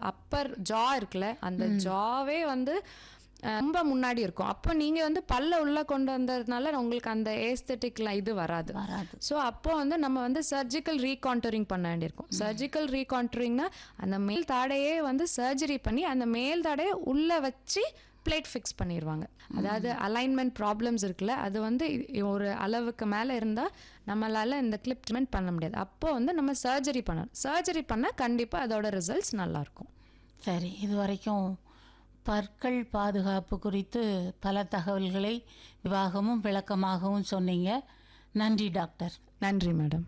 அப்பர் ஜா இருக்குல்ல அந்த ஜாவே வந்து அஹ், ரொம்ப முன்னாடி இருக்கும் அப்போ நீங்க வந்து பல்ல உள்ள கொண்டு வந்ததுனால உங்களுக்கு அந்த ஏஸ்தட்டிக்ல இது வராது வராது ஸோ அப்போ வந்து நம்ம வந்து சர்ஜிக்கல் ரீகான்டரிங் பண்ண வேண்டியிருக்கும் சர்ஜிக்கல் ரீகான்டரிங்னா அந்த மேல் தாடையே வந்து சர்ஜரி பண்ணி அந்த மேல் தாடையை உள்ள வச்சு பிளேட் ஃபிக்ஸ் பண்ணிடுவாங்க அதாவது அலைன்மெண்ட் ப்ராப்ளம்ஸ் இருக்குல்ல அது வந்து இ- ஒரு அளவுக்கு மேலே இருந்தால் நம்மளால இந்த கிளிப் ட்ரீட்மெண்ட் பண்ண முடியாது அப்போ வந்து நம்ம சர்ஜரி பண்ணணும் சர்ஜரி பண்ணால் கண்டிப்பாக அதோட ரிசல்ட்ஸ் நல்லாயிருக்கும் சரி இது வரைக்கும் பற்கள் பாதுகாப்பு குறித்து பல தகவல்களை விவாகமும் விளக்கமாகவும் சொன்னீங்க நன்றி டாக்டர் நன்றி மேடம்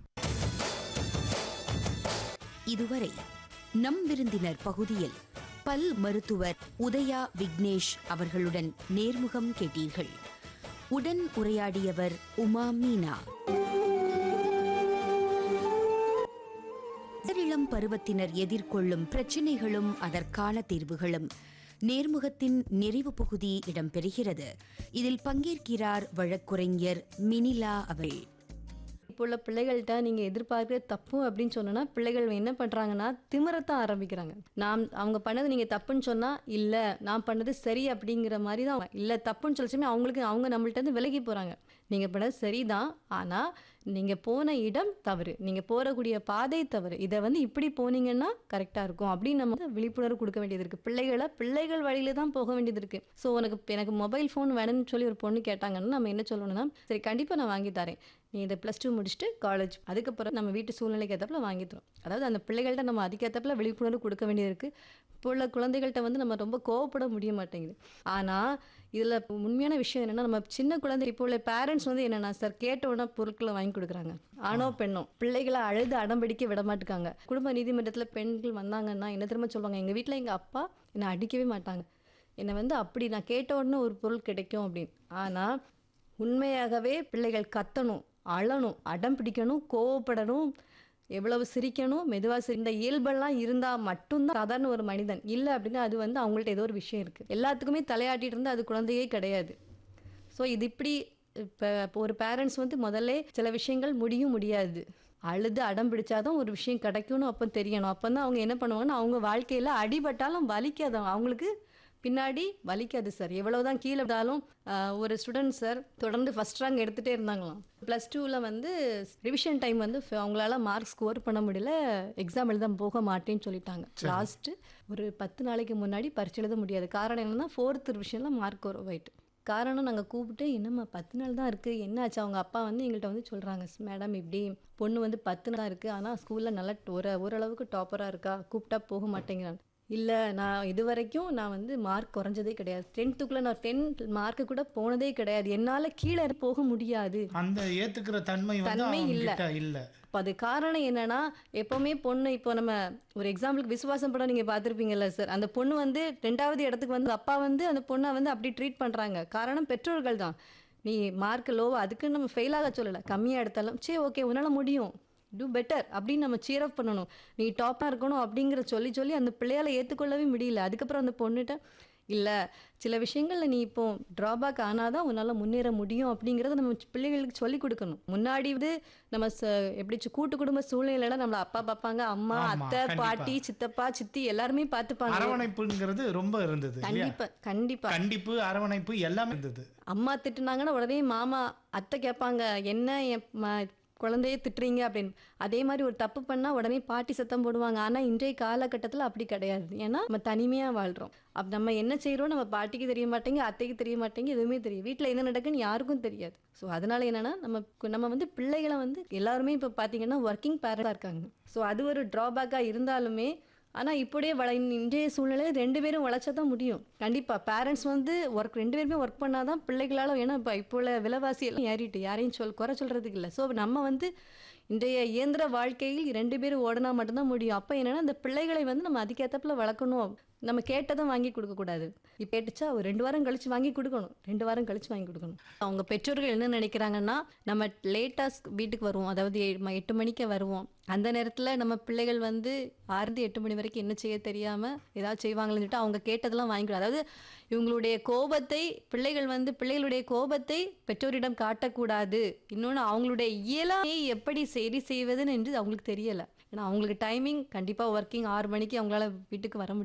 இதுவரை நம் விருந்தினர் பகுதியில் பல் மருத்துவர் உதயா விக்னேஷ் அவர்களுடன் நேர்முகம் கேட்டீர்கள் உடன் உரையாடியவர் உமா மீனா இளம் பருவத்தினர் எதிர்கொள்ளும் பிரச்சினைகளும் அதற்கான தீர்வுகளும் நேர்முகத்தின் நிறைவு பகுதி இடம்பெறுகிறது இதில் பங்கேற்கிறார் வழக்குரைஞர் மினிலா அவள் இப்போ உள்ள பிள்ளைகள்கிட்ட நீங்க எதிர்பார்க்கிற தப்பு அப்படின்னு சொன்னோன்னா பிள்ளைகள் என்ன பண்றாங்கன்னா திமிரத்தான் ஆரம்பிக்கிறாங்க நான் அவங்க பண்ணது நீங்க தப்புன்னு சொன்னா இல்ல நான் பண்ணது சரி அப்படிங்கிற மாதிரி தான் இல்ல தப்புன்னு சொல்லிச்சுமே அவங்களுக்கு அவங்க நம்மள்ட்ட இருந்து விலகி போறாங்க நீங்க பண்ணது சரிதான் ஆனா நீங்க போன இடம் தவறு நீங்க போறக்கூடிய பாதை தவறு இதை வந்து இப்படி போனீங்கன்னா கரெக்டா இருக்கும் அப்படின்னு நம்ம வந்து விழிப்புணர்வு கொடுக்க வேண்டியது இருக்கு பிள்ளைகளை பிள்ளைகள் வழியில தான் போக வேண்டியது இருக்கு ஸோ உனக்கு எனக்கு மொபைல் ஃபோன் வேணும்னு சொல்லி ஒரு பொண்ணு கேட்டாங்கன்னா நம்ம என்ன சொல்லணும்னா சரி கண்டிப்பா நான் வாங்கி தரேன் நீ இதை ப்ளஸ் டூ முடிச்சுட்டு காலேஜ் அதுக்கப்புறம் நம்ம வீட்டு சூழ்நிலைக்கு ஏற்றப்பல வாங்கி தரோம் அதாவது அந்த பிள்ளைகள்ட்ட நம்ம அதுக்கேற்றப்பல விழிப்புணர்வு கொடுக்க வேண்டியது இருக்கு இப்போ உள்ள குழந்தைகள்கிட்ட வந்து நம்ம ரொம்ப கோவப்பட முடிய மாட்டேங்குது ஆனால் இதில் உண்மையான விஷயம் என்னன்னா நம்ம சின்ன குழந்தை இப்போ உள்ள பேரண்ட்ஸ் வந்து என்னன்னா சார் கேட்ட உடனே பொருட்களை வாங்கி கொடுக்குறாங்க ஆணோ பெண்ணோ பிள்ளைகளை அழுது அடம்பிடிக்க விட மாட்டுக்காங்க குடும்ப நீதிமன்றத்தில் பெண்கள் வந்தாங்கன்னா என்ன திரும்ப சொல்லுவாங்க எங்கள் வீட்டில் எங்கள் அப்பா என்னை அடிக்கவே மாட்டாங்க என்னை வந்து அப்படி நான் கேட்ட உடனே ஒரு பொருள் கிடைக்கும் அப்படின்னு ஆனால் உண்மையாகவே பிள்ளைகள் கத்தணும் அழணும் அடம் பிடிக்கணும் கோவப்படணும் எவ்வளவு சிரிக்கணும் மெதுவாக சிரி இந்த இயல்பெல்லாம் இருந்தால் மட்டும்தான் சாதாரண ஒரு மனிதன் இல்லை அப்படின்னா அது வந்து அவங்கள்ட்ட ஏதோ ஒரு விஷயம் இருக்குது எல்லாத்துக்குமே தலையாட்டிட்டு இருந்தால் அது குழந்தையே கிடையாது ஸோ இது இப்படி இப்போ இப்போ ஒரு பேரண்ட்ஸ் வந்து முதல்ல சில விஷயங்கள் முடியும் முடியாது அழுது அடம் பிடிச்சாதான் ஒரு விஷயம் கிடைக்கும்னு அப்போ தெரியணும் அப்போ தான் அவங்க என்ன பண்ணுவாங்கன்னா அவங்க வாழ்க்கையில் அடிபட்டாலும் வலிக்காது அவங்களுக்கு பின்னாடி வலிக்காது சார் எவ்வளவுதான் கீழே விட்டாலும் ஆஹ், ஒரு ஸ்டூடெண்ட் சார் தொடர்ந்து ஃபர்ஸ்ட் ரேங்க் எடுத்துகிட்டே இருந்தாங்களாம் ப்ளஸ் டூவில் வந்து ரிவிஷன் டைம் வந்து ஃப- அவங்களால மார்க் ஸ்கோர் பண்ண முடியல எக்ஸாம் எழுத போக மாட்டேன்னு சொல்லிட்டாங்க லாஸ்ட்டு ஒரு பத்து நாளைக்கு முன்னாடி பரிச்சு எழுத முடியாது காரணம் என்னன்னா ஃபோர்த் ரிவிஷனில் மார்க் ஒரு போயிட்டு காரணம் நாங்கள் கூப்பிட்டு என்னம்மா பத்து நாள் தான் இருக்குது என்னாச்சு அவங்க அப்பா வந்து எங்கள்கிட்ட வந்து சொல்கிறாங்க மேடம் இப்படி பொண்ணு வந்து பத்து நாள் தான் இருக்குது ஆனால் ஸ்கூலில் நல்லா ஒரு ஓரளவுக்கு டாப்பராக இருக்கா கூப்பிட்டா போக மாட்டேங்கிறான் இல்லை நான் இது வரைக்கும் நான் வந்து மார்க் குறைஞ்சதே கிடையாது டென்த்துக்குள்ளே நான் டென்த் மார்க்கு கூட போனதே கிடையாது என்னால் கீழே போக முடியாது அந்த ஏத்துக்கிற தன்மை வந்து தன்மை அவங்க இல்ல. கிட்ட இல்ல இப்போ அது காரணம் என்னன்னா எப்பவுமே பொண்ணு இப்போ நம்ம ஒரு எக்ஸாம்பிளுக்கு விசுவாசம் படம் நீங்க பார்த்துருப்பீங்கல்ல சார் அந்த பொண்ணு வந்து ரெண்டாவது இடத்துக்கு வந்து அப்பா வந்து அந்த பொண்ணை வந்து அப்படி ட்ரீட் பண்றாங்க காரணம் பெற்றோர்கள் தான் நீ மார்க் லோவா அதுக்கு நம்ம ஃபெயில் ஆக சொல்லலை கம்மியாக எடுத்தாலும் சரி ஓகே உன்னால முடியும் டூ பெட்டர் அப்படின்னு நம்ம cheer up பண்ணணும் நீ டாப்பாக இருக்கணும் அப்படிங்கிற சொல்லி சொல்லி அந்த பிள்ளையால ஏற்றுக்கொள்ளவே முடியல அதுக்கப்புறம் அந்த பொண்ணுகிட்ட இல்லை சில விஷயங்கள்ல நீ இப்போ ட்ராபேக் ஆனாதான் உன்னால முன்னேற முடியும் அப்படிங்கிறத நம்ம பிள்ளைகளுக்கு சொல்லி கொடுக்கணும் முன்னாடி வந்து நம்ம ச- எப்படி சி- கூட்டு குடும்ப சூழ்நிலையில நம்மள அப்பா பார்ப்பாங்க அம்மா ஆமா, அத்தை கண்டிப்பா. பாட்டி சித்தப்பா சித்தி எல்லாருமே பார்த்துப்பாங்க அரவணைப்புங்கிறது ரொம்ப இருந்தது இல்லையா கண்டிப்பா கண்டிப்பா கண்டிப்பு அரவணைப்பு எல்லாமே இருந்தது அம்மா திட்டுனாங்கன்னா உடனே மாமா அத்தை கேட்பாங்க என்ன என் ம- குழந்தைய திட்டுறீங்க அப்படின்னு அதே மாதிரி ஒரு தப்பு பண்ணா உடனே பாட்டி சத்தம் போடுவாங்க ஆனா இன்றைய காலகட்டத்துல அப்படி கிடையாது ஏன்னா நம்ம தனிமையா வாழ்றோம் அப்ப நம்ம என்ன செய்றோம் நம்ம பாட்டிக்கு தெரிய மாட்டேங்க அத்தைக்கு தெரிய மாட்டேங்க எதுவுமே தெரியும் வீட்ல என்ன நடக்குன்னு யாருக்கும் தெரியாது ஸோ அதனால என்னன்னா நம்ம கு- நம்ம வந்து பிள்ளைகளை வந்து எல்லாருமே இப்போ பார்த்தீங்கன்னா ஒர்க்கிங் பேரண்டாக இருக்காங்க ஸோ அது ஒரு ட்ராபேக்காக இருந்தாலுமே ஆனால் இப்படியே வள இன்றைய சூழ்நிலையில் ரெண்டு பேரும் உழைச்சா தான் முடியும் கண்டிப்பாக பேரண்ட்ஸ் வந்து ஒர்க் ரெண்டு பேருமே ஒர்க் பண்ணாதான் பிள்ளைகளால் ஏன்னா இப்போ இப்போ உள்ள விலைவாசி எல்லாம் ஏறிட்டு யாரையும் சொல் குறை சொல்கிறதுக்கு இல்லை ஸோ நம்ம வந்து இன்றைய இயந்திர வாழ்க்கையில் ரெண்டு பேரும் ஓடினா மட்டும்தான் முடியும் அப்போ என்னன்னா அந்த பிள்ளைகளை வந்து நம்ம அதுக்கேற்றப்பில் வளர்க்கணும் நம்ம கேட்டதும் வாங்கி கொடுக்கக்கூடாது இப்போ கேட்டுச்சா ஒரு ரெண்டு வாரம் கழிச்சு வாங்கி கொடுக்கணும் ரெண்டு வாரம் கழிச்சு வாங்கி கொடுக்கணும் அவங்க பெற்றோர்கள் என்ன நினைக்கிறாங்கன்னா நம்ம லேட்டாக வீட்டுக்கு வருவோம் அதாவது ஏழு ம- எட்டு மணிக்கு வருவோம் அந்த நேரத்தில் நம்ம பிள்ளைகள் வந்து ஆறுந்து எட்டு மணி வரைக்கும் என்ன செய்ய தெரியாமல் ஏதாவது செய்வாங்கன்னு சொல்லிட்டு அவங்க கேட்டதெல்லாம் வாங்கிக்கூடாது அதாவது இவங்களுடைய கோபத்தை பிள்ளைகள் வந்து பிள்ளைகளுடைய கோபத்தை பெற்றோரிடம் காட்டக்கூடாது இன்னொன்று அவங்களுடைய இயலாமை எப்படி சரி செய்வதுன்னு என்று அவங்களுக்கு தெரியலை ஏன்னா அவங்களுக்கு டைமிங் கண்டிப்பாக ஒர்க்கிங் ஆறு மணிக்கு அவங்களால வீட்டுக்கு வர முடியும்